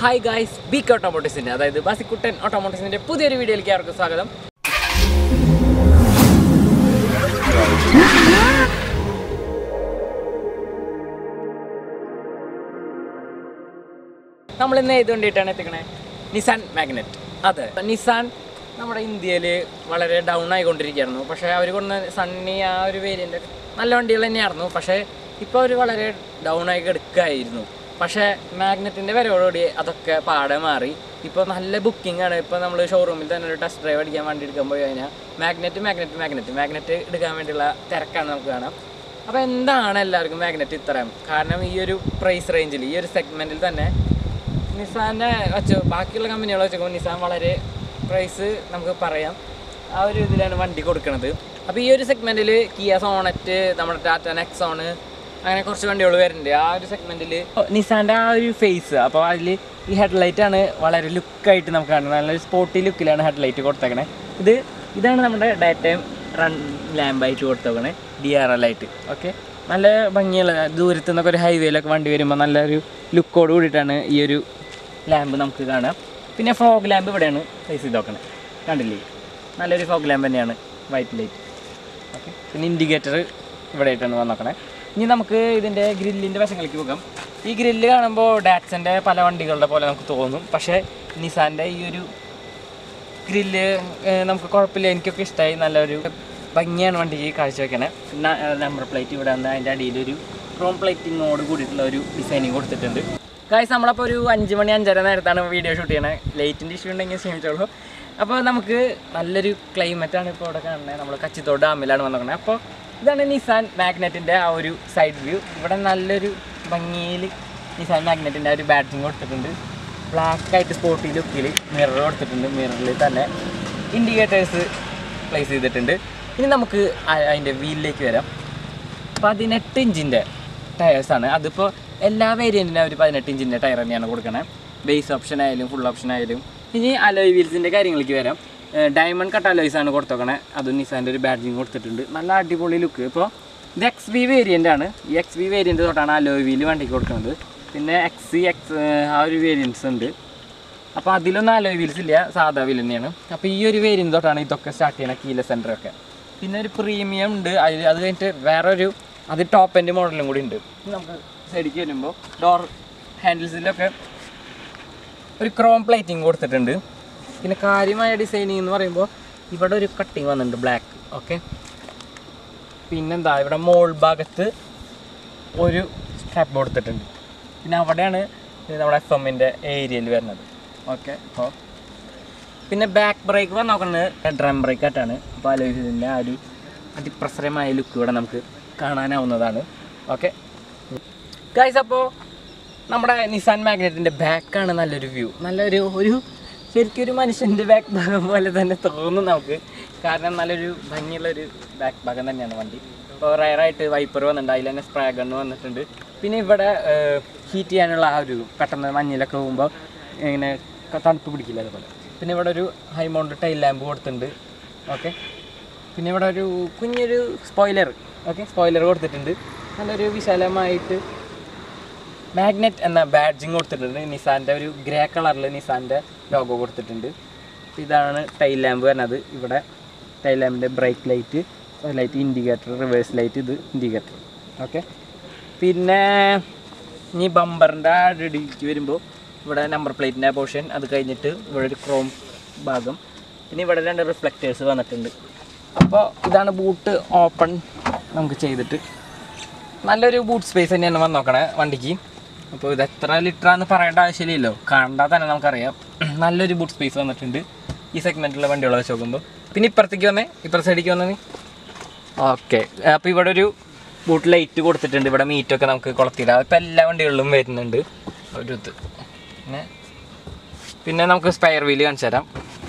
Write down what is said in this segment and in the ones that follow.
Hi guys beak ഓട്ടോമോട്ടീസിൻ്റെ അതായത് ബാസിക്കുട്ടൻ ഓട്ടോമോട്ടീസിൻ്റെ പുതിയൊരു വീഡിയോയിലേക്ക് അവർക്ക് സ്വാഗതം നമ്മൾ ഇന്ന് ഏത് വണ്ടിയിട്ടാണ് എത്തിക്കണേ നിസാൻ മാഗ്നറ്റ് അതെ നിസാൻ നമ്മുടെ ഇന്ത്യയിൽ വളരെ ഡൗൺ ആയിക്കൊണ്ടിരിക്കുകയായിരുന്നു പക്ഷേ അവർ കൊണ്ട് സണ്ണി ആ ഒരു വേരിയൻ്റ് നല്ല വണ്ടികൾ തന്നെയായിരുന്നു പക്ഷേ ഇപ്പോൾ അവർ വളരെ ഡൗൺ ആയി കിടക്കുകയായിരുന്നു പക്ഷേ മാഗ്നറ്റിൻ്റെ വരവോടുകൂടി അതൊക്കെ പാടെ മാറി ഇപ്പോൾ നല്ല ബുക്കിംഗ് ആണ് ഇപ്പോൾ നമ്മൾ ഷോറൂമിൽ തന്നെ ഒരു ടെസ്റ്റ് ഡ്രൈവ് അടിക്കാൻ വേണ്ടി എടുക്കാൻ പോയി കഴിഞ്ഞാൽ മാഗ്നറ്റ് മാഗ്നറ്റ് മാഗ്നറ്റ് മാഗ്നറ്റ് എടുക്കാൻ വേണ്ടിയുള്ള തിരക്കാണ് നമുക്ക് കാണാം അപ്പോൾ എന്താണ് എല്ലാവർക്കും മാഗ്നറ്റ് ഇത്രയും കാരണം ഈ ഒരു പ്രൈസ് റേഞ്ചിൽ ഈ ഒരു സെഗ്മെൻറ്റിൽ തന്നെ നിസാൻ്റെ വെച്ച് ബാക്കിയുള്ള കമ്പനികളെ വെച്ച് നോക്കുമ്പോൾ നിസാൻ വളരെ പ്രൈസ് നമുക്ക് പറയാം ആ ഒരു ഇതിലാണ് വണ്ടി കൊടുക്കുന്നത് അപ്പോൾ ഈ ഒരു സെഗ്മെൻറ്റിൽ കിയ സോണറ്റ് നമ്മുടെ ടാറ്റ നെക്സോണ് അങ്ങനെ കുറച്ച് വണ്ടികൾ വരുന്നുണ്ട് ആ ഒരു സെഗ്മെൻറ്റിൽ നിസാൻ്റെ ആ ഒരു ഫേസ് അപ്പോൾ അതിൽ ഈ ഹെഡ്ലൈറ്റ് ആണ് വളരെ ലുക്കായിട്ട് നമുക്ക് കാണുന്നത് നല്ലൊരു സ്പോട്ടി ലുക്കിലാണ് ഹെഡ്ലൈറ്റ് കൊടുത്തേക്കണേ ഇത് ഇതാണ് നമ്മുടെ ഡാറ്റയും റൺ ലാമ്പായിട്ട് കൊടുത്തേക്കണേ ഡി ആർ എൽ ആയിട്ട് ഓക്കെ നല്ല ഭംഗിയുള്ള ദൂരത്തു നിന്നൊക്കെ ഒരു ഹൈവേയിലൊക്കെ വണ്ടി വരുമ്പോൾ നല്ലൊരു ലുക്കോട് കൂടിയിട്ടാണ് ഈ ഒരു ലാമ്പ് നമുക്ക് കാണാം പിന്നെ ഫോഗ് ലാമ്പ് ഇവിടെയാണ് പ്ലേസ് ചെയ്ത് നോക്കണത് കണ്ടില്ലേ നല്ലൊരു ഫോഗ് ലാമ്പ് തന്നെയാണ് വൈറ്റ് ലൈറ്റ് ഓക്കെ പിന്നെ ഇൻഡിക്കേറ്റർ ഇവിടെ ആയിട്ടാണ് വന്നോക്കണേ ഇനി നമുക്ക് ഇതിൻ്റെ ഗ്രില്ലിൻ്റെ വശങ്ങളിലേക്ക് പോകാം ഈ ഗ്രില്ല് കാണുമ്പോൾ ഡാറ്റ്സൻ്റെ പല വണ്ടികളുടെ പോലെ നമുക്ക് തോന്നും പക്ഷേ നിസാൻ്റെ ഈ ഒരു ഗ്രില്ല് നമുക്ക് കുഴപ്പമില്ല എനിക്കൊക്കെ ഇഷ്ടമായി നല്ലൊരു ഭംഗിയാണ് വണ്ടിക്ക് കാഴ്ചവെക്കണേ പിന്നെ നമ്പർ പ്ലേറ്റ് ഇവിടെ വന്ന് അതിൻ്റെ അടിയിലൊരു ക്രോം പ്ലേറ്റിങ്ങോട് കൂടിയിട്ടുള്ള ഒരു ഡിസൈനിങ് കൊടുത്തിട്ടുണ്ട് കാഴ്ച നമ്മളപ്പോൾ ഒരു അഞ്ച് മണി അഞ്ചര നേരത്താണ് വീഡിയോ ഷൂട്ട് ചെയ്യണത് ലൈറ്റിൻ്റെ ഇഷ്യൂ ഉണ്ടെങ്കിൽ ക്ഷമിച്ചോളൂ അപ്പോൾ നമുക്ക് നല്ലൊരു ക്ലൈമറ്റാണ് ഇപ്പോൾ ഇവിടെ കാണുന്നത് നമ്മൾ കച്ചിത്തോട് ഡാമിലാണ് വന്നിരിക്കുന്നത് അപ്പോൾ ഇതാണ് നിസാൻ മാഗ്നറ്റിൻ്റെ ആ ഒരു സൈഡ് വ്യൂ ഇവിടെ നല്ലൊരു ഭംഗിയിൽ നിസാൻ മാഗ്നറ്റിൻ്റെ ആ ഒരു ബാറ്റിങ് കൊടുത്തിട്ടുണ്ട് ബ്ലാക്ക് ആയിട്ട് സ്പോട്ടി ലുക്കിൽ മിറർ കൊടുത്തിട്ടുണ്ട് മിററിൽ തന്നെ ഇൻഡിക്കേറ്റേഴ്സ് പ്ലേസ് ചെയ്തിട്ടുണ്ട് ഇനി നമുക്ക് അ- അതിൻ്റെ വീലിലേക്ക് വരാം പതിനെട്ട് ഇഞ്ചിൻ്റെ ടയേഴ്സാണ് അതിപ്പോൾ എല്ലാ വേരിയൻറ്റിനും അവർ പതിനെട്ട് ഇഞ്ചിൻ്റെ ടയർ തന്നെയാണ് കൊടുക്കണത് ബേസ് ഓപ്ഷൻ ആയാലും ഫുൾ ഓപ്ഷൻ ആയാലും ഇനി അലോയ് വീൽസിൻ്റെ കാര്യങ്ങളിലേക്ക് വരാം ഡയമണ്ട് കട്ട് അലോയ്സ് ആണ് കൊടുത്തേക്കണേ അതും നിസാൻ്റെ ഒരു ബാഡ്ജിങ് കൊടുത്തിട്ടുണ്ട് നല്ല അടിപൊളി ലുക്ക് ഇപ്പോൾ ഇത് എക്സ് വി വേരിയൻ്റ് ആണ് ഈ എക്സ് വി വേരിയൻ്റ് തൊട്ടാണ് അലോയ് വീല് വണ്ടിക്ക് കൊടുക്കുന്നത് പിന്നെ എക്സ് സി എക്സ് ആ ഒരു വേരിയൻസ് ഉണ്ട് അപ്പോൾ അതിലൊന്നും അലോയ് വീൽസ് ഇല്ല സാധാ വീൽ തന്നെയാണ് അപ്പോൾ ഈ ഒരു വേരിയൻ്റ് തൊട്ടാണ് ഇതൊക്കെ സ്റ്റാർട്ട് ചെയ്യണ കീല സെൻറ്ററൊക്കെ പിന്നെ ഒരു പ്രീമിയം ഉണ്ട് അതിൽ അത് കഴിഞ്ഞിട്ട് വേറൊരു അത് ടോപ്പ് എൻ്റെ മോഡലും കൂടി ഉണ്ട് ഇനി നമുക്ക് സൈഡിലേക്ക് വരുമ്പോൾ ഡോർ ഹാൻഡിൽസിലൊക്കെ ഒരു ക്രോം പ്ലേറ്റിംഗ് കൊടുത്തിട്ടുണ്ട് പിന്നെ കാര്യമായ ഡിസൈനിങ് എന്ന് പറയുമ്പോൾ ഇവിടെ ഒരു കട്ടിങ് വന്നിട്ടുണ്ട് ബ്ലാക്ക് ഓക്കെ പിന്നെന്താ ഇവിടെ മോൾ ഭാഗത്ത് ഒരു സ്ട്രാപ്പ് കൊടുത്തിട്ടുണ്ട് പിന്നെ അവിടെയാണ് ഇത് നമ്മുടെ എഫ് എമ്മിൻ്റെ ഏരിയയിൽ വരുന്നത് ഓക്കെ അപ്പോൾ പിന്നെ ബാക്ക് ബ്രേക്ക് പറഞ്ഞ് നോക്കുന്നത് ഡ്രം ബ്രേക്ക് ആയിട്ടാണ് അപ്പോൾ ആലോചിച്ചതിൻ്റെ ആ ഒരു അതിപ്രസരമായ ലുക്ക് ഇവിടെ നമുക്ക് കാണാനാവുന്നതാണ് ഓക്കെ ഗൈസ് അപ്പോൾ നമ്മുടെ നിസാൻ മാഗ്നറ്റിൻ്റെ ബാക്കാണ് നല്ലൊരു വ്യൂ നല്ലൊരു ഒരു ശരിക്കും ഒരു മനുഷ്യൻ്റെ ബാക്ക് ഭാഗം പോലെ തന്നെ തോന്നും നമുക്ക് കാരണം നല്ലൊരു ഭംഗിയുള്ളൊരു ബാക്ക് ഭാഗം തന്നെയാണ് വണ്ടി ഇപ്പോൾ റയറായിട്ട് വൈപ്പർ വന്നിട്ടുണ്ട് അതിൽ തന്നെ സ്പ്രേ ഗണ്ണ് വന്നിട്ടുണ്ട് പിന്നെ ഇവിടെ ഹീറ്റ് ചെയ്യാനുള്ള ആ ഒരു പെട്ടെന്ന് മഞ്ഞിലൊക്കെ പോകുമ്പോൾ ഇങ്ങനെ തണുപ്പ് പിടിക്കില്ല അതുപോലെ പിന്നെ ഇവിടെ ഒരു ഹൈ മൗണ്ട് ടൈൽ ലാമ്പ് കൊടുത്തിട്ടുണ്ട് ഓക്കെ പിന്നെ ഇവിടെ ഒരു കുഞ്ഞൊരു സ്പോയിലർ ഓക്കെ സ്പോയിലർ കൊടുത്തിട്ടുണ്ട് നല്ലൊരു വിശാലമായിട്ട് മാഗ്നറ്റ് എന്ന ബാഡ്ജിങ് കൊടുത്തിട്ടുണ്ട് നിസാൻ്റെ ഒരു ഗ്രേ കളറിൽ നിസാൻ്റെ ലോഗോ കൊടുത്തിട്ടുണ്ട് ഇതാണ് ടൈൽ ലാമ്പ് വരുന്നത് ഇവിടെ ടൈൽ ലാമ്പിൻ്റെ brake light light indicator reverse light ഇത് ഇൻഡിക്കേറ്റർ ഓക്കെ പിന്നെ ഇനി ബമ്പറിൻ്റെ റെഡിക്ക് വരുമ്പോൾ ഇവിടെ നമ്പർ പ്ലേറ്റിൻ്റെ പോർഷൻ അത് കഴിഞ്ഞിട്ട് ഇവിടെ ഒരു ക്രോം ഭാഗം പിന്നെ ഇവിടെ രണ്ട് റിഫ്ലക്റ്റേഴ്സ് വന്നിട്ടുണ്ട് അപ്പോൾ ഇതാണ് ബൂട്ട് ഓപ്പൺ നമുക്ക് ചെയ്തിട്ട് നല്ലൊരു ബൂട്ട് സ്പേസ് തന്നെയാണ് വന്ന് നോക്കണേ വണ്ടിക്ക് അപ്പോൾ ഇത് എത്ര ലിറ്ററാന്ന് പറയേണ്ട ആവശ്യമില്ലല്ലോ കണ്ടാൽ തന്നെ നമുക്കറിയാം നല്ലൊരു ബൂട്ട് സ്പേസ് വന്നിട്ടുണ്ട് ഈ സെഗ്മെൻറ്റിലുള്ള വണ്ടികളെ വെച്ച് നോക്കുമ്പോൾ പിന്നെ ഇപ്പുറത്തേക്ക് വന്നേ ഇപ്പുറത്തെ സൈഡിലേക്ക് വന്നേ നീ ഓക്കെ അപ്പോൾ ഇവിടെ ഒരു ബൂട്ട് ലൈറ്റ് കൊടുത്തിട്ടുണ്ട് ഇവിടെ മീറ്റൊക്കെ നമുക്ക് കൊളത്തിയിടാം ഇപ്പോൾ എല്ലാ വണ്ടികളിലും വരുന്നുണ്ട് ഒരു ഇത് പിന്നെ പിന്നെ നമുക്ക് സ്പെയർ വീല് കാണിച്ചു തരാം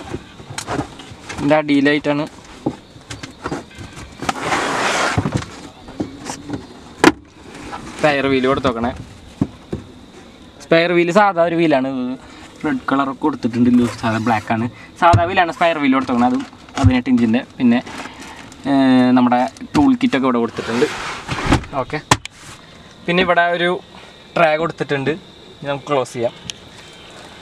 ഇതിൻ്റെ അടിയിലായിട്ടാണ് സ്പെയർ വീല് കൊടുത്ത് നോക്കണേ സ്പെയർ വീല് സാധാ ഒരു വീലാണ് റെഡ് കളറൊക്കെ കൊടുത്തിട്ടുണ്ട് ലൂസ് സാധാ ബ്ലാക്ക് ആണ് സാധാ വീലാണ് സ്പെയർ വീല് കൊടുത്ത് നോക്കണം അതും പതിനെട്ട് ഇഞ്ചിൻ്റെ പിന്നെ ഏർ, നമ്മുടെ ടൂൾ കിറ്റൊക്കെ ഇവിടെ കൊടുത്തിട്ടുണ്ട് ഓക്കെ പിന്നെ ഇവിടെ ഒരു ട്രേ കൊടുത്തിട്ടുണ്ട് ഇനി നമുക്ക് ക്ലോസ് ചെയ്യാം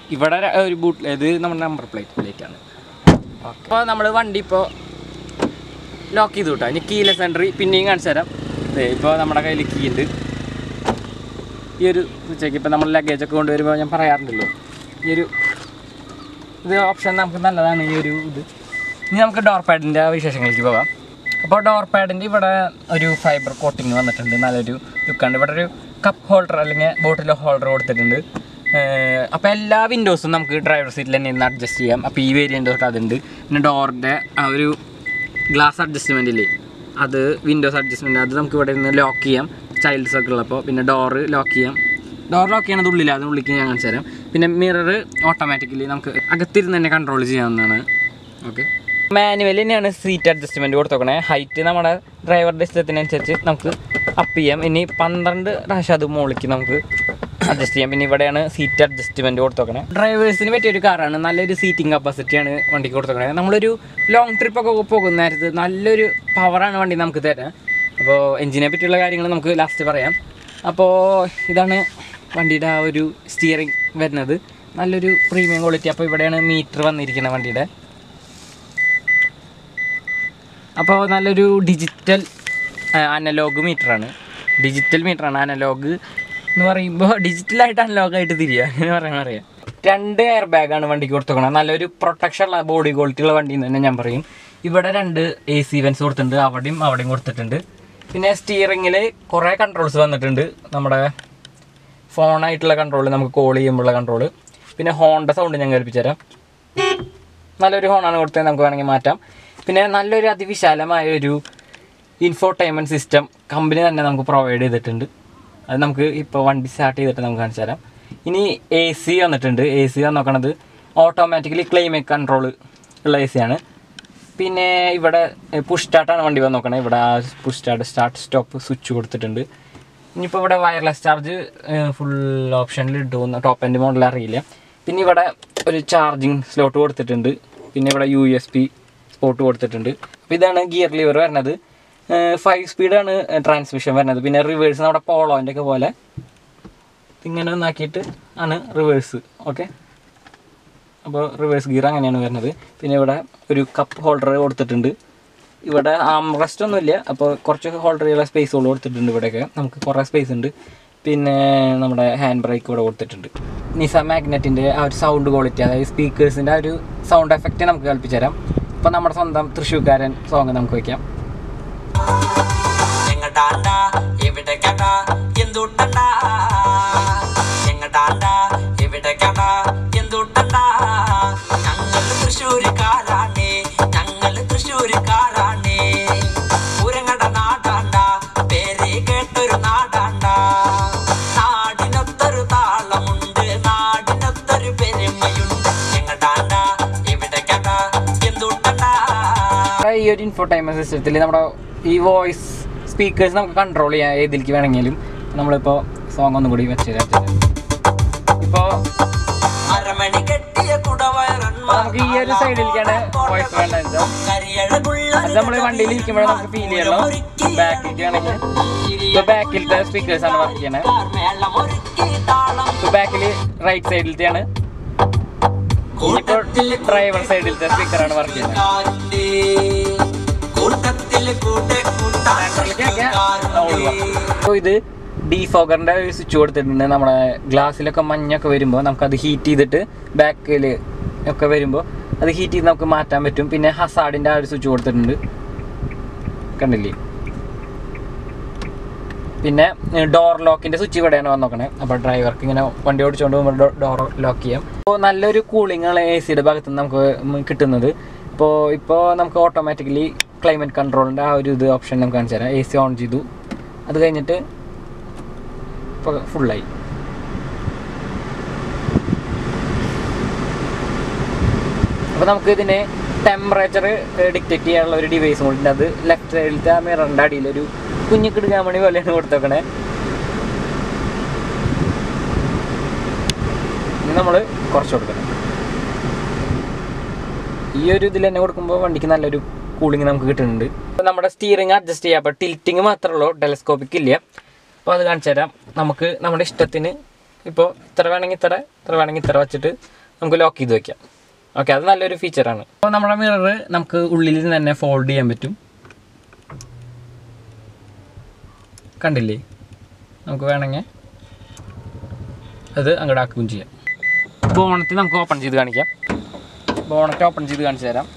ഇവിടെ ര- ഒരു ബൂട്ട് ഇത് നമ്മുടെ നമ്പർ പ്ലേറ്റ് പ്ലേറ്റ് ആണ് അപ്പോൾ നമ്മൾ വണ്ടി ഇപ്പോൾ ലോക്ക് ചെയ്ത് വിട്ടാ ഇനി കീലെസ് എൻട്രി പിന്നെയും കാണിച്ചു തരാം ഇപ്പോൾ നമ്മുടെ കയ്യിൽ കീ ഉണ്ട് ഈ ഒരു ഉച്ചയ്ക്ക് ഇപ്പോൾ നമ്മൾ ലഗേജ് ഒക്കെ കൊണ്ടുവരുമ്പോൾ ഞാൻ പറയാറുണ്ടല്ലോ ഈ ഒരു ഇത് ഓപ്ഷൻ നമുക്ക് നല്ലതാണ് ഈ ഒരു ഇത് ഇനി നമുക്ക് ഡോർ പാഡിൻ്റെ വിശേഷങ്ങളിലേക്ക് പോകാം അപ്പോൾ ഡോർ പാഡിൻ്റെ ഇവിടെ ഒരു ഫൈബർ കോട്ടിങ് വന്നിട്ടുണ്ട് നല്ലൊരു ലുക്കാണ് ഇവിടെ ഒരു കപ്പ് ഹോൾഡർ അല്ലെങ്കിൽ ബോട്ടിൽ ഹോൾഡർ കൊടുത്തിട്ടുണ്ട് അപ്പോൾ എല്ലാ വിൻഡോസും നമുക്ക് ഡ്രൈവർ സീറ്റിൽ തന്നെ ഇന്ന് അഡ്ജസ്റ്റ് ചെയ്യാം അപ്പോൾ ഈ വേരിയൻ്റ് തൊട്ട് അതുണ്ട് പിന്നെ ഡോറിൻ്റെ ആ ഒരു ഗ്ലാസ് അഡ്ജസ്റ്റ്മെൻ്റ് ഇല്ലേ അത് വിൻഡോസ് അഡ്ജസ്റ്റ്മെൻറ്റ് അത് നമുക്ക് ഇവിടെ നിന്ന് ലോക്ക് ചെയ്യാം ചൈൽഡ്സ് ഒക്കെ ഉള്ളപ്പോൾ പിന്നെ ഡോറ് ലോക്ക് ചെയ്യാം ഡോർ ലോക്ക് ചെയ്യണത് ഉള്ളിൽ അത് ഉള്ളിലേക്ക് ഞാൻ കാണിച്ചു തരാം പിന്നെ മിറർ ഓട്ടോമാറ്റിക്കലി നമുക്ക് അകത്തിരുന്ന് തന്നെ കൺട്രോൾ ചെയ്യാവുന്നതാണ് ഓക്കെ മാനുവൽ തന്നെയാണ് സീറ്റ് അഡ്ജസ്റ്റ്മെൻറ്റ് കൊടുത്തോക്കണേ ഹൈറ്റ് നമ്മുടെ ഡ്രൈവറുടെ ഇഷ്ടത്തിനനുസരിച്ച് നമുക്ക് അപ്പ് ചെയ്യാം ഇനി പന്ത്രണ്ട് പ്രാവശ്യം അത് മുകളിലേക്ക് നമുക്ക് അഡ്ജസ്റ്റ് ചെയ്യാം പിന്നെ ഇവിടെയാണ് സീറ്റ് അഡ്ജസ്റ്റ്മെൻറ്റ് കൊടുത്തോക്കണേ ഡ്രൈവേഴ്സിന് പറ്റിയ ഒരു കാറാണ് നല്ലൊരു സീറ്റിംഗ് കപ്പാസിറ്റിയാണ് വണ്ടിക്ക് കൊടുത്തോക്കണേ നമ്മളൊരു ലോങ് ട്രിപ്പൊക്കെ പോകുന്ന നേരത്ത് നല്ലൊരു പവറാണ് വണ്ടി നമുക്ക് തരാം അപ്പോൾ എഞ്ചിനെ പറ്റിയുള്ള കാര്യങ്ങൾ നമുക്ക് ലാസ്റ്റ് പറയാം അപ്പോൾ ഇതാണ് വണ്ടിയുടെ ആ ഒരു സ്റ്റിയറിംഗ് വരുന്നത് നല്ലൊരു പ്രീമിയം ക്വാളിറ്റി അപ്പോൾ ഇവിടെയാണ് മീറ്റർ വന്നിരിക്കുന്നത് വണ്ടിയുടെ അപ്പോൾ നല്ലൊരു ഡിജിറ്റൽ അനലോഗ് മീറ്ററാണ് ഡിജിറ്റൽ മീറ്ററാണ് അനലോഗ് എന്ന് പറയുമ്പോൾ ഡിജിറ്റലായിട്ട് അനലോഗായിട്ട് തിരിയുക അങ്ങനെ പറയാൻ പറയാം രണ്ട് എയർ ബാഗാണ് വണ്ടിക്ക് കൊടുത്തേക്കണം നല്ലൊരു പ്രൊട്ടക്ഷൻ ഉള്ള ബോഡി ക്വാളിറ്റി ഉള്ള വണ്ടി എന്ന് തന്നെ ഞാൻ പറയും ഇവിടെ രണ്ട് എ സി വെൻസ് കൊടുത്തിട്ടുണ്ട് അവിടെയും അവിടെയും കൊടുത്തിട്ടുണ്ട് പിന്നെ സ്റ്റിയറിങ്ങിൽ കുറേ കൺട്രോൾസ് വന്നിട്ടുണ്ട് നമ്മുടെ ഫോണായിട്ടുള്ള കൺട്രോൾ നമുക്ക് കോൾ ചെയ്യുമ്പോഴുള്ള കൺട്രോൾ പിന്നെ ഹോണിൻ്റെ സൗണ്ട് ഞാൻ കേൾപ്പിച്ചു തരാം നല്ലൊരു ഹോണാണ് കൊടുത്തത് നമുക്ക് വേണമെങ്കിൽ മാറ്റാം പിന്നെ നല്ലൊരു അതിവിശാലമായ ഒരു ഇൻഫോർടൈൻമെൻറ്റ് സിസ്റ്റം കമ്പനി തന്നെ നമുക്ക് പ്രൊവൈഡ് ചെയ്തിട്ടുണ്ട് അത് നമുക്ക് ഇപ്പോൾ വണ്ടി സ്റ്റാർട്ട് ചെയ്തിട്ട് നമുക്ക് കാണിച്ചു തരാം ഇനി എ സി വന്നിട്ടുണ്ട് എ സി നോക്കണത് ഓട്ടോമാറ്റിക്കലി ക്ലൈമറ്റ് കൺട്രോൾ ഉള്ള എ സി ആണ് പിന്നെ ഇവിടെ പുഷ് സ്റ്റാർട്ടാണ് വണ്ടി വന്ന് നോക്കണത് ഇവിടെ push start start stop switch കൊടുത്തിട്ടുണ്ട് ഇനിയിപ്പോൾ ഇവിടെ വയർലെസ് ചാർജ് ഫുൾ ഓപ്ഷനിൽ ഇട്ടുമെന്ന് ടോപ്പ് എൻഡ് മോഡൽ അറിയില്ല പിന്നെ ഇവിടെ ഒരു ചാർജിങ് സ്ലോട്ട് കൊടുത്തിട്ടുണ്ട് പിന്നെ ഇവിടെ യു എസ് പി സ്പോട്ട് കൊടുത്തിട്ടുണ്ട് അപ്പോൾ ഇതാണ് ഗിയർ ലിവർ വരുന്നത് ഫൈവ് സ്പീഡാണ് ട്രാൻസ്മിഷൻ വരുന്നത് പിന്നെ റിവേഴ്സ് നമ്മുടെ പോളോൻ്റെ ഒക്കെ പോലെ ഇങ്ങനെ ഒന്നാക്കിയിട്ട് ആണ് റിവേഴ്സ് ഓക്കെ അപ്പോൾ റിവേഴ്സ് ഗിയർ അങ്ങനെയാണ് വരുന്നത് പിന്നെ ഇവിടെ ഒരു കപ്പ് ഹോൾഡർ കൊടുത്തിട്ടുണ്ട് ഇവിടെ ആംറസ്റ്റ് ഒന്നുമില്ല അപ്പോൾ കുറച്ച് ഹോൾഡർ ചെയ്യാനുള്ള സ്പേസുകൾ കൊടുത്തിട്ടുണ്ട് ഇവിടെയൊക്കെ നമുക്ക് കുറേ സ്പേസ് ഉണ്ട് പിന്നെ നമ്മുടെ ഹാൻഡ് ബ്രേക്ക് ഇവിടെ കൊടുത്തിട്ടുണ്ട് നിസ മാഗ്നറ്റിൻ്റെ ആ ഒരു സൗണ്ട് ക്വാളിറ്റി അതായത് സ്പീക്കേഴ്സിൻ്റെ ആ ഒരു സൗണ്ട് എഫക്റ്റ് നമുക്ക് കൽപ്പിച്ചു തരാം ഇപ്പോൾ നമ്മുടെ സ്വന്തം തൃശ്ശൂർക്കാരൻ സോങ് നമുക്ക് വയ്ക്കാം എങ്ങട്ടാണ്ട എവിടേക്കണ്ട എന്തുട്ടണ്ട എങ്ങട്ടാണ്ട എവിടേക്കണ്ട എന്തുട്ടണ്ട ഞങ്ങൾ തൃശ്ശൂരുകാരാണ് ഞങ്ങൾ തൃശ്ശൂരുകാരാണ് പൂരങ്ങട നാടാണ്ട പേര് കേട്ടൊരു നാടാണ്ട നാടിനൊത്തൊരു താളമുണ്ട് നാടിനൊത്തൊരു പെരുമയുണ്ട് എങ്ങട്ടാണ്ട എവിടേക്കണ്ട എന്തുട്ടണ്ട നമ്മുടെ ഈ ഒരു ഇൻഫോടൈൻമെൻറ്റ് സിസ്റ്റത്തിൽ നമ്മുടെ ഈ വോയിസ് സ്പീക്കേഴ്സ് നമുക്ക് കൺട്രോൾ ചെയ്യാം ഏതിലേക്ക് വേണമെങ്കിലും നമ്മളിപ്പോൾ സോങ് ഒന്നും കൂടി വെച്ച് തരാം ഇപ്പോൾ അരമണി കെട്ടിയ കുടവയറന്മാർ നമുക്ക് ഈ ഒരു സൈഡിലേക്കാണ് വോയിസ് വേണ്ടത് അത് നമ്മൾ വണ്ടിയിൽ ഇരിക്കുമ്പോൾ നമുക്ക് ഫീൽ ചെയ്യണം ബാക്കിലേക്ക് ആണെങ്കിൽ ഇപ്പോൾ ബാക്കിലത്തെ സ്പീക്കേഴ്സ് ആണ് വർക്ക് ചെയ്യണത് ഇപ്പോൾ ബാക്കിൽ റൈറ്റ് സൈഡിലത്തെയാണ് ഇപ്പോൾ ഡ്രൈവർ സൈഡിലത്തെ സ്പീക്കറാണ് വർക്ക് ചെയ്യുന്നത് അപ്പോൾ ഇത് ഡീഫോഗറിൻ്റെ ഒരു സ്വിച്ച് കൊടുത്തിട്ടുണ്ട് നമ്മുടെ ഗ്ലാസ്സിലൊക്കെ മഞ്ഞൊക്കെ വരുമ്പോൾ നമുക്കത് ഹീറ്റ് ചെയ്തിട്ട് ബാക്കിൽ ഒക്കെ വരുമ്പോൾ അത് ഹീറ്റ് ചെയ്ത് നമുക്ക് മാറ്റാൻ പറ്റും പിന്നെ ഹസാഡിൻ്റെ ആ ഒരു സ്വിച്ച് കൊടുത്തിട്ടുണ്ട് കണ്ടില്ലേ പിന്നെ ഡോർ ലോക്കിൻ്റെ സ്വിച്ച് ഇവിടെയാണ് വന്ന് നോക്കണേ അപ്പോൾ ഡ്രൈവർക്ക് ഇങ്ങനെ വണ്ടി ഓടിച്ചുകൊണ്ട് പോകുമ്പോൾ ഡോർ ലോക്ക് ചെയ്യാം അപ്പോൾ നല്ലൊരു കൂളിംഗ് ആണ് എ സിയുടെ ഭാഗത്ത് നിന്ന് നമുക്ക് ഉം കിട്ടുന്നത് അപ്പോൾ ഇപ്പോൾ നമുക്ക് ഓട്ടോമാറ്റിക്കലി ക്ലൈമറ്റ് കൺട്രോളിൻ്റെ ആ ഒരു ഇത് ഓപ്ഷൻ നമുക്ക് കാണിച്ചു തരാം എ സി ഓൺ ചെയ്തു അത് കഴിഞ്ഞിട്ട് ഇപ്പോൾ ഫുള്ളായി അപ്പോൾ നമുക്ക് ഇതിന് ടെമ്പറേച്ചർ ഡിക്റ്റേറ്റ് ചെയ്യാനുള്ള ഒരു ഡിവൈസ് കൂടി അത് ലെഫ്റ്റ് സൈഡിലത്തെ ആ മിററിൻ്റെ അടിയിൽ ഒരു കുഞ്ഞു കിടുകാമണി പോലെയാണ് കൊടുത്തേക്കണേ ഇനി നമ്മൾ കുറച്ച് കൊടുക്കണം ഈ ഒരു ഇതിൽ തന്നെ കൊടുക്കുമ്പോൾ വണ്ടിക്ക് നല്ലൊരു കൂളിംഗ് നമുക്ക് കിട്ടുന്നുണ്ട് അപ്പോൾ നമ്മുടെ സ്റ്റിയറിംഗ് അഡ്ജസ്റ്റ് ചെയ്യാം അപ്പോൾ ടിൽറ്റിങ് മാത്രമേ ഉള്ളൂ ടെലസ്കോപ്പിക് ഇല്ല അപ്പോൾ അത് കാണിച്ചു തരാം നമുക്ക് നമ്മുടെ ഇഷ്ടത്തിന് ഇപ്പോൾ ഇത്ര വേണമെങ്കിൽ ഇത്ര ഇത്ര വേണമെങ്കിൽ ഇത്ര വെച്ചിട്ട് നമുക്ക് ലോക്ക് ചെയ്ത് വെക്കാം ഓക്കെ അത് നല്ലൊരു ഫീച്ചറാണ് അപ്പോൾ നമ്മുടെ മിറർ നമുക്ക് ഉള്ളിൽ നിന്ന് തന്നെ ഫോൾഡ് ചെയ്യാൻ പറ്റും കണ്ടില്ലേ നമുക്ക് വേണമെങ്കിൽ അത് അങ്ങോട്ട് ആക്കുകയും ചെയ്യാം ബോണറ്റ് നമുക്ക് ഓപ്പൺ ചെയ്ത് കാണിക്കാം ബോണറ്റ് ഓപ്പൺ ചെയ്ത് കാണിച്ചു തരാം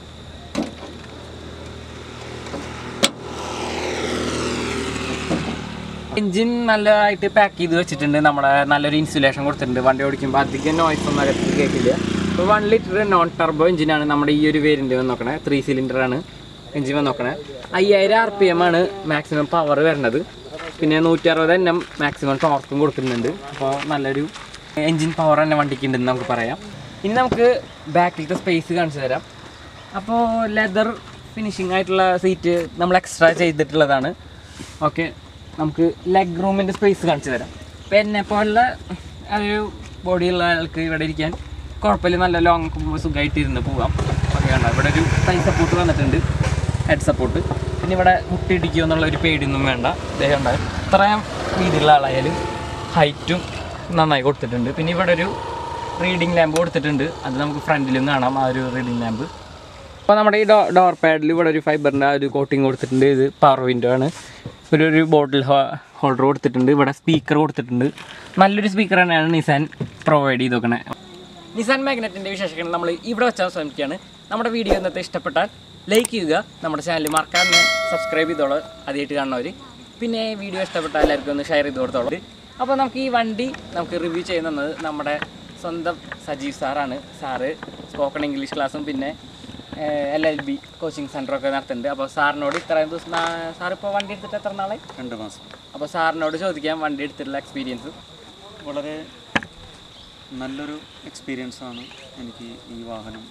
എഞ്ചിൻ നല്ലതായിട്ട് പാക്ക് ചെയ്ത് വെച്ചിട്ടുണ്ട് നമ്മുടെ നല്ലൊരു ഇൻസുലേഷൻ കൊടുത്തിട്ടുണ്ട് വണ്ടി ഓടിക്കുമ്പോൾ അധികം നോയ്സ് ഒന്നും അകത്ത് കേൾക്കില്ല ഇപ്പോൾ വൺ ലിറ്റർ നോൺ ടർബോ എഞ്ചിനാണ് നമ്മുടെ ഈ ഒരു വേരിയൻ്റ് വന്ന് നോക്കണേ ത്രീ സിലിണ്ടറാണ് എഞ്ചിൻ വന്ന് നോക്കണേ അയ്യായിരം ആർ പി എം ആണ് മാക്സിമം പവർ വരുന്നത് പിന്നെ നൂറ്റി അറുപത് എണ്ണം മാക്സിമം ടോർക്കും കൊടുക്കുന്നുണ്ട് അപ്പോൾ നല്ലൊരു എഞ്ചിൻ പവർ തന്നെ വണ്ടിക്ക് ഉണ്ടെന്ന് നമുക്ക് പറയാം ഇനി നമുക്ക് ബാക്കിലത്തെ സ്പേസ് കാണിച്ചു തരാം അപ്പോൾ ലെതർ ഫിനിഷിംഗ് ആയിട്ടുള്ള സീറ്റ് നമ്മൾ എക്സ്ട്രാ ചെയ്തിട്ടുള്ളതാണ് ഓക്കെ നമുക്ക് ലെഗ് റൂമിൻ്റെ സ്പേസ് കാണിച്ചു തരാം ഇപ്പം എന്നെ പോലുള്ള ഒരു ബോഡിയുള്ള ആൾക്ക് ഇവിടെ ഇരിക്കാൻ കുഴപ്പമില്ല നല്ല ലോങ് സുഖമായിട്ട് ഇരുന്ന് പോവാം ഓക്കെ കണ്ടോ ഇവിടെ ഒരു തൈ സപ്പോർട്ട് വന്നിട്ടുണ്ട് ഹെഡ് സപ്പോർട്ട് പിന്നെ ഇവിടെ മുട്ടിടിക്കുക എന്നുള്ള ഒരു പേടിയൊന്നും വേണ്ട അദ്ദേഹം ഉണ്ടാകും ഇത്രയും വീതിയുള്ള ആളായാലും ഹൈറ്റും നന്നായി കൊടുത്തിട്ടുണ്ട് പിന്നെ ഇവിടെ ഒരു റീഡിംഗ് ലാമ്പ് കൊടുത്തിട്ടുണ്ട് അത് നമുക്ക് ഫ്രണ്ടിലും കാണാം ആ ഒരു റീഡിംഗ് ലാമ്പ് അപ്പോൾ നമ്മുടെ ഈ ഡോ ഡോർ പാഡിൽ ഇവിടെ ഒരു ഫൈബറിൻ്റെ ആ ഒരു കോട്ടിങ് കൊടുത്തിട്ടുണ്ട് ഇത് പവർ വിൻഡോ ആണ് ഒരു ഒരു ബോട്ടിൽ ഹോൾഡർ കൊടുത്തിട്ടുണ്ട് ഇവിടെ സ്പീക്കർ കൊടുത്തിട്ടുണ്ട് നല്ലൊരു സ്പീക്കർ തന്നെയാണ് നിസാൻ പ്രൊവൈഡ് ചെയ്ത് നോക്കണേ നിസാൻ മാഗ്നറ്റിൻ്റെ വിശേഷങ്ങൾ നമ്മൾ ഇവിടെ വെച്ചാൽ ശ്രമിക്കുകയാണ് നമ്മുടെ വീഡിയോ ഇന്നത്തെ ഇഷ്ടപ്പെട്ടാൽ ലൈക്ക് ചെയ്യുക നമ്മുടെ ചാനൽ മറക്കാതെ സബ്സ്ക്രൈബ് ചെയ്തോളൂ ആദ്യമായിട്ട് കാണുന്നവർ പിന്നെ വീഡിയോ ഇഷ്ടപ്പെട്ടാൽ എല്ലാവർക്കും ഒന്ന് ഷെയർ ചെയ്ത് കൊടുത്തോളൂ അപ്പോൾ നമുക്ക് ഈ വണ്ടി നമുക്ക് റിവ്യൂ ചെയ്യുന്നത് നമ്മുടെ സ്വന്തം സജീവ് സാറാണ് സാറ് സ്പോക്കൺ ഇംഗ്ലീഷ് ക്ലാസ്സും പിന്നെ എൽ എൽ ബി കോച്ചിങ് സെൻ്ററൊക്കെ നടത്തുന്നുണ്ട് അപ്പോൾ സാറിനോട് ഇത്രയും ദിവസം സാർ ഇപ്പോൾ വണ്ടി എടുത്തിട്ട് എത്ര നാളായി രണ്ട് മാസം അപ്പോൾ സാറിനോട് ചോദിക്കാം വണ്ടി എടുത്തിട്ടുള്ള എക്സ്പീരിയൻസ് വളരെ നല്ലൊരു എക്സ്പീരിയൻസ് ആണ് എനിക്ക് ഈ വാഹനം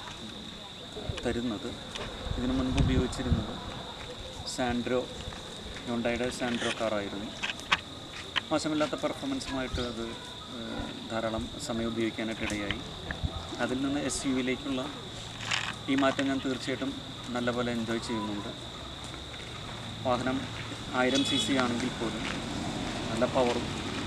തരുന്നത് ഇതിനു മുൻപ് ഉപയോഗിച്ചിരുന്നത് സാൻഡ്രോ ഹ്യോണ്ടായുടെ സാൻഡ്രോ കാറായിരുന്നു മോശമില്ലാത്ത പെർഫോമൻസുമായിട്ട് അത് ഏഹ്, ധാരാളം സമയം ഉപയോഗിക്കാനായിട്ട് ഇടയായി അതിൽ നിന്ന് എസ് യു വിയിലേക്കുള്ള ഈ മാറ്റം ഞാൻ തീർച്ചയായിട്ടും നല്ലപോലെ എൻജോയ് ചെയ്യുന്നുണ്ട് വാഹനം ആയിരം സി സി ആണെങ്കിൽ പോലും നല്ല പവറും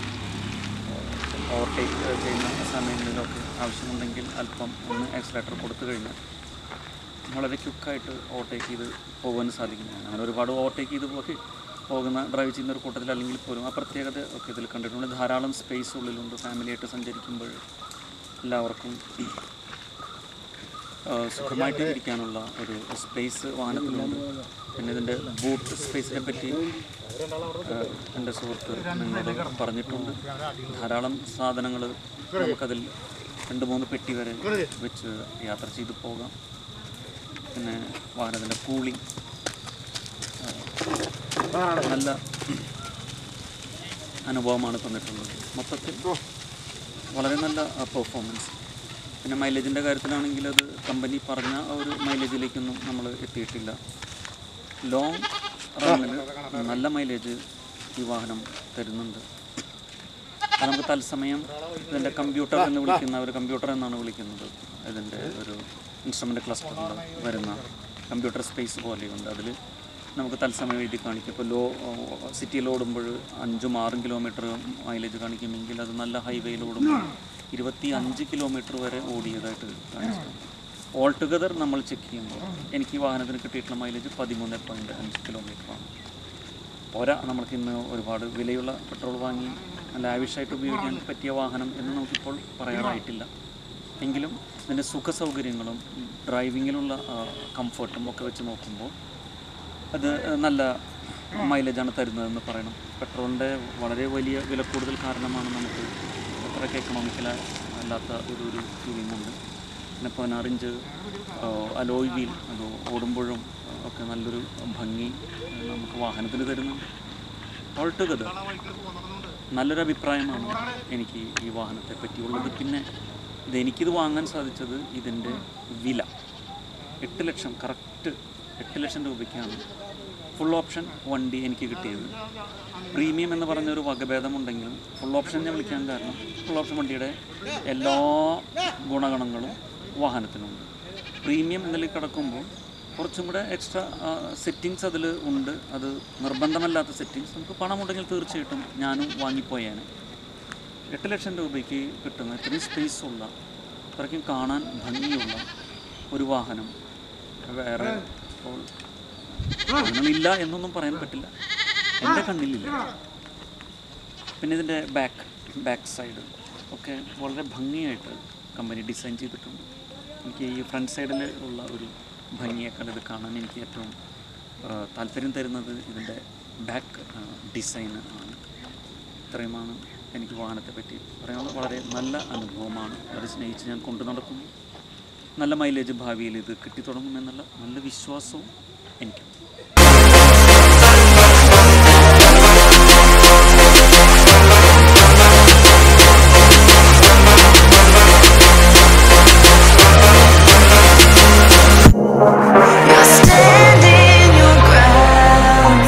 ഓവർടേക്ക് ചെയ്യുന്ന സമയങ്ങളിലൊക്കെ ആവശ്യമുണ്ടെങ്കിൽ അല്പം ഒന്ന് ആക്സിലേറ്റർ കൊടുത്തു കഴിഞ്ഞാൽ വളരെ ക്വിക്കായിട്ട് ഓവർടേക്ക് ചെയ്ത് പോകാൻ സാധിക്കുന്നതാണ് അങ്ങനെ ഒരുപാട് ഓവർടേക്ക് ചെയ്ത് പോയി പോകുന്ന ഡ്രൈവ് ചെയ്യുന്ന ഒരു കൂട്ടത്തിൽ അല്ലെങ്കിൽ പോലും ആ പ്രത്യേകത ഒക്കെ ഇതിൽ കണ്ടിട്ടുണ്ട് ധാരാളം സ്പേസ് ഉള്ളിലുണ്ട് ഫാമിലിയായിട്ട് സഞ്ചരിക്കുമ്പോൾ എല്ലാവർക്കും ആ, സുഖമായിട്ട് ഇരിക്കാനുള്ള ഒരു സ്പേസ് വാഹനത്തിലുണ്ട് പിന്നെ ഇതിൻ്റെ ബൂട്ട് സ്പേസിനെ പറ്റി ആ, എൻ്റെ സുഹൃത്ത് നിങ്ങളോട് പറഞ്ഞിട്ടുണ്ട് ധാരാളം സാധനങ്ങൾ നമുക്കതിൽ രണ്ട് മൂന്ന് പെട്ടി വരെ വെച്ച് യാത്ര ചെയ്ത് പോകാം പിന്നെ വാഹനത്തിൻ്റെ കൂളിംഗ് നല്ല അനുഭവമാണ് തന്നിട്ടുള്ളത് മൊത്തത്തിൽ വളരെ നല്ല പെർഫോമൻസ് പിന്നെ മൈലേജിൻ്റെ കാര്യത്തിലാണെങ്കിൽ അത് കമ്പനി പറഞ്ഞ ആ ഒരു മൈലേജിലേക്കൊന്നും നമ്മൾ എത്തിയിട്ടില്ല ലോങ് റണ്ണിന് നല്ല മൈലേജ് ഈ വാഹനം തരുന്നുണ്ട് അത് നമുക്ക് തത്സമയം ഇതിൻ്റെ കമ്പ്യൂട്ടർ എന്ന് വിളിക്കുന്ന ഒരു കമ്പ്യൂട്ടർ എന്നാണ് വിളിക്കുന്നത് ഇതിൻ്റെ ഒരു ഇൻസ്ട്രുമെൻ്റ് ക്ലസ്റ്ററിൽ വരുന്ന കമ്പ്യൂട്ടർ സ്പേസ് പോലെയുണ്ട് അതിൽ നമുക്ക് തത്സമയം എഴുതി കാണിക്കും ഇപ്പോൾ ലോ സിറ്റിയിൽ ഓടുമ്പോൾ അഞ്ചും ആറും കിലോമീറ്റർ മൈലേജ് കാണിക്കുമെങ്കിൽ അത് നല്ല ഹൈവേയിൽ ഓടുമ്പോൾ ഇരുപത്തി അഞ്ച് കിലോമീറ്റർ വരെ ഓടിയതായിട്ട് കാണിച്ചിട്ടുണ്ട് ഓൾ ടുഗദർ നമ്മൾ ചെക്ക് ചെയ്യുമ്പോൾ എനിക്ക് ഈ വാഹനത്തിന് കിട്ടിയിട്ടുള്ള മൈലേജ് പതിമൂന്ന് പോയിൻറ്റ് അഞ്ച് കിലോമീറ്ററാണ് പോരാ നമ്മൾക്ക് ഇന്ന് ഒരുപാട് വിലയുള്ള പെട്രോൾ വാങ്ങി ലാവിഷായിട്ട് ഉപയോഗിക്കാൻ പറ്റിയ വാഹനം എന്ന് നമുക്കിപ്പോൾ പറയാറായിട്ടില്ല എങ്കിലും ഇതിൻ്റെ സുഖ സൗകര്യങ്ങളും ഡ്രൈവിങ്ങിലുള്ള കംഫർട്ടും ഒക്കെ വെച്ച് നോക്കുമ്പോൾ അത് നല്ല മൈലേജാണ് തരുന്നതെന്ന് പറയണം പെട്രോളിൻ്റെ വളരെ വലിയ വില കൂടുതൽ കാരണമാണ് നമുക്ക് അത്രയ്ക്ക് എക്കണോമിക്കൽ അല്ലാത്ത ഒരു ഒരു ഫീലിംഗ് ഉണ്ട് പിന്നെ പതിനാറിഞ്ച് അലോയ് വീൽ അത് ഓടുമ്പോഴും ഒക്കെ നല്ലൊരു ഭംഗി നമുക്ക് വാഹനത്തിന് തരുന്നുണ്ട് ഓൾ ടുഗദർ നല്ലൊരു അഭിപ്രായമാണ് എനിക്ക് ഈ വാഹനത്തെ പറ്റിയുള്ളത് പിന്നെ ഇത് എനിക്കിത് വാങ്ങാൻ സാധിച്ചത് ഇതിൻ്റെ വില എട്ട് ലക്ഷം കറക്റ്റ് എട്ട് ലക്ഷം രൂപയ്ക്കാണ് ഫുൾ ഓപ്ഷൻ വണ്ടി എനിക്ക് കിട്ടിയത് പ്രീമിയം എന്ന് പറഞ്ഞൊരു വകഭേദമുണ്ടെങ്കിലും ഫുൾ ഓപ്ഷൻ ഞാൻ വിളിക്കാൻ കാരണം ഫുൾ ഓപ്ഷൻ വണ്ടിയുടെ എല്ലാ ഗുണഗണങ്ങളും വാഹനത്തിനുണ്ട് പ്രീമിയം എന്നതിൽ കിടക്കുമ്പോൾ കുറച്ചും കൂടെ എക്സ്ട്രാ സെറ്റിങ്സ് അതിൽ ഉണ്ട് അത് നിർബന്ധമല്ലാത്ത സെറ്റിങ്സ് നമുക്ക് പണമുണ്ടെങ്കിൽ തീർച്ചയായിട്ടും ഞാനും വാങ്ങിപ്പോയേനെ എട്ട് ലക്ഷം രൂപയ്ക്ക് കിട്ടുന്ന ഇത്രയും സ്പേസ് ഉള്ള അത്രയ്ക്കും കാണാൻ ഭംഗിയുള്ള ഒരു വാഹനം വേറെ ഇപ്പോൾ വാഹനമില്ല എന്നൊന്നും പറയാൻ പറ്റില്ല എൻ്റെ കണ്ണിലില്ല പിന്നെ ഇതിൻ്റെ ബാക്ക് ബാക്ക് സൈഡ് ഒക്കെ വളരെ ഭംഗിയായിട്ട് കമ്പനി ഡിസൈൻ ചെയ്തിട്ടുണ്ട് എനിക്ക് ഈ ഫ്രണ്ട് സൈഡിൽ ഉള്ള ഒരു ഭംഗിയേക്കാൾ ഇത് കാണാൻ എനിക്ക് ഏറ്റവും ആ, താല്പര്യം തരുന്നത് ഇതിൻ്റെ ബാക്ക് ഡിസൈൻ ആണ് ഇത്രയുമാണ് എനിക്ക് വാഹനത്തെ പറ്റി പറയാനുള്ളത് വളരെ നല്ല അനുഭവമാണ് വളരെ സ്നേഹിച്ച് ഞാൻ കൊണ്ടു നടക്കുന്നു നല്ല മൈലേജ് ഭാവിയിൽ ഇത് കിട്ടിത്തുടങ്ങുമെന്നുള്ള നല്ല വിശ്വാസവും എനിക്കുണ്ട് You're standing your ground,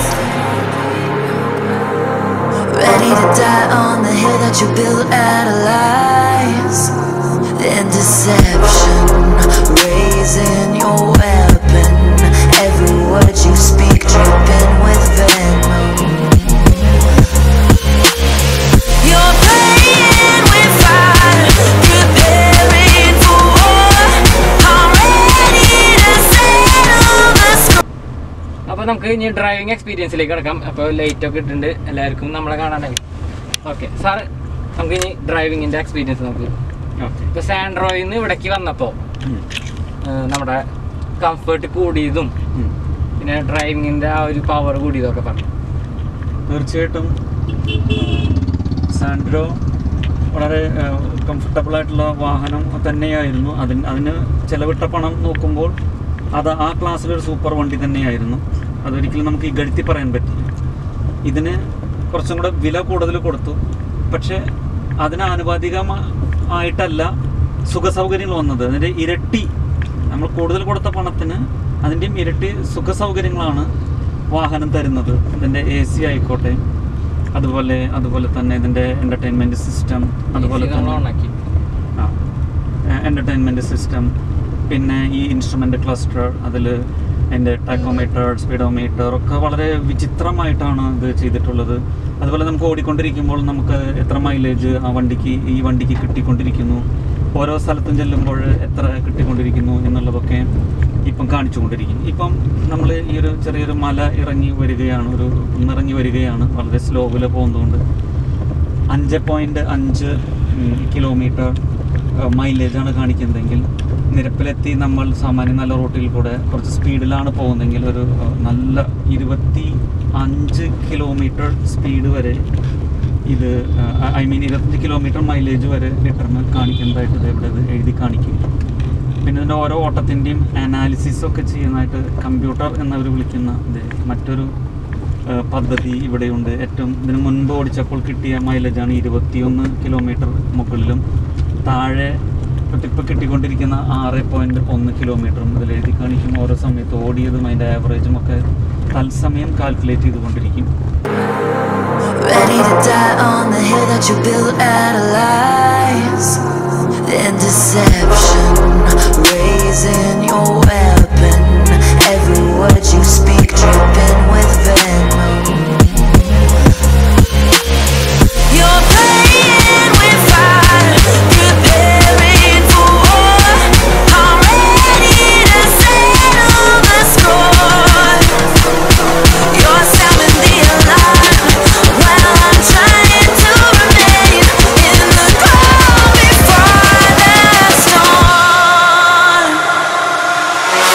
ready to die on the hill that you built out of lies and deception. Raising your weapon, every word you speak dripping with venom. You're playing with fire, preparing for war. I'm ready to settle the score. അപ്പോൾ നമുക്ക് ഇനി driving എക്സ്പീരിയൻസിലേക്ക് കിടക്കാം അപ്പോൾ light ഒക്കെ ഇട്ടിട്ടുണ്ട് എല്ലാവർക്കും നമ്മളെ കാണാനായി ഓക്കെ സാറ് നമുക്ക് ഇനി ഡ്രൈവിങ്ങിൻ്റെ എക്സ്പീരിയൻസ് നമുക്ക് ഓക്കെ ഇപ്പോൾ സാൻഡ്രോയിൽ നിന്ന് ഇവിടേക്ക് വന്നപ്പോൾ നമ്മുടെ കംഫർട്ട് കൂടിയതും പിന്നെ ഡ്രൈവിങ്ങിൻ്റെ ആ ഒരു പവർ കൂടിയതൊക്കെ പറഞ്ഞു തീർച്ചയായിട്ടും സാൻഡ്രോ വളരെ കംഫർട്ടബിൾ ആയിട്ടുള്ള വാഹനം തന്നെയായിരുന്നു അതിന് അതിന് ചിലവിട്ട പണം നോക്കുമ്പോൾ അത് ആ ക്ലാസ്സിലൊരു സൂപ്പർ വണ്ടി തന്നെയായിരുന്നു അതൊരിക്കലും നമുക്ക് ഇകഴ്ത്തി പറയാൻ പറ്റില്ല ഇതിന് കുറച്ചും കൂടെ വില കൂടുതൽ കൊടുത്തു പക്ഷേ അതിന് ആനുപാതികമായിട്ടല്ല സുഖ സൗകര്യങ്ങൾ വന്നത് അതിൻ്റെ ഇരട്ടി നമ്മൾ കൂടുതൽ കൊടുത്ത പണത്തിന് അതിൻ്റെയും ഇരട്ടി സുഖ സൗകര്യങ്ങളാണ് വാഹനം തരുന്നത് ഇതിൻ്റെ എ സി ആയിക്കോട്ടെ അതുപോലെ അതുപോലെ തന്നെ ഇതിൻ്റെ എൻ്റർടൈൻമെൻറ്റ് സിസ്റ്റം അതുപോലെ നമ്മൾ തന്നെ ഓണാക്കി എൻ്റർടൈൻമെൻറ്റ് സിസ്റ്റം പിന്നെ ഈ ഇൻസ്ട്രുമെൻ്റ് ക്ലസ്റ്റർ അതിൽ എൻ്റെ ടാക്കോമീറ്റർ സ്പീഡോമീറ്റർ ഒക്കെ വളരെ വിചിത്രമായിട്ടാണ് ഇത് ചെയ്തിട്ടുള്ളത് അതുപോലെ നമുക്ക് ഓടിക്കൊണ്ടിരിക്കുമ്പോൾ നമുക്ക് എത്ര മൈലേജ് ആ വണ്ടിക്ക് ഈ വണ്ടിക്ക് കിട്ടിക്കൊണ്ടിരിക്കുന്നു ഓരോ സ്ഥലത്തും ചെല്ലുമ്പോൾ എത്ര കിട്ടിക്കൊണ്ടിരിക്കുന്നു എന്നുള്ളതൊക്കെ ഇപ്പം കാണിച്ചുകൊണ്ടിരിക്കും ഇപ്പം നമ്മൾ ഈ ഒരു ചെറിയൊരു മല ഇറങ്ങി വരികയാണ് ഒരു കുന്നിറങ്ങി വരികയാണ് വളരെ സ്ലോവിൽ പോകുന്നതുകൊണ്ട് അഞ്ച് പോയിന്റ് അഞ്ച് കിലോമീറ്റർ മൈലേജാണ് കാണിക്കുന്നതെങ്കിൽ നിരപ്പിലെത്തി നമ്മൾ സാമാന്യം നല്ല റൂട്ടിൽ കൂടെ കുറച്ച് സ്പീഡിലാണ് പോകുന്നതെങ്കിൽ ഒരു ആ, നല്ല ഇരുപത്തി അഞ്ച് കിലോമീറ്റർ സ്പീഡ് വരെ ഇത് ഐ മീൻ ഇരുപത്തഞ്ച് കിലോമീറ്റർ മൈലേജ് വരെ ലിറ്ററിന് കാണിക്കുന്നതായിട്ട് ഇത് ഇവിടെ ഇത് എഴുതി കാണിക്കും പിന്നെ ഇതിൻ്റെ ഓരോ ഓട്ടത്തിൻ്റെയും അനാലിസിസ് ഒക്കെ ചെയ്യുന്നതായിട്ട് കമ്പ്യൂട്ടർ എന്നവർ വിളിക്കുന്ന ഇത് മറ്റൊരു ആ, പദ്ധതി ഇവിടെയുണ്ട് ഏറ്റവും ഇതിന് മുൻപ് ഓടിച്ചപ്പോൾ കിട്ടിയ മൈലേജാണ് ഇരുപത്തിയൊന്ന് കിലോമീറ്റർ മുകളിലും താഴെ ഇപ്പോൾ കിട്ടിക്കൊണ്ടിരിക്കുന്ന ആറ് പോയിൻറ്റ് ഒന്ന് കിലോമീറ്ററും ഇതിൽ എഴുതി കാണിക്കും ഓരോ സമയത്ത് ഓടിയതും അതിൻ്റെ ആവറേജും ഒക്കെ തത്സമയം കാൽക്കുലേറ്റ് ചെയ്തുകൊണ്ടിരിക്കും Ready to die on the hill that you built out of lies and deception. Raising your weapon, every word you speak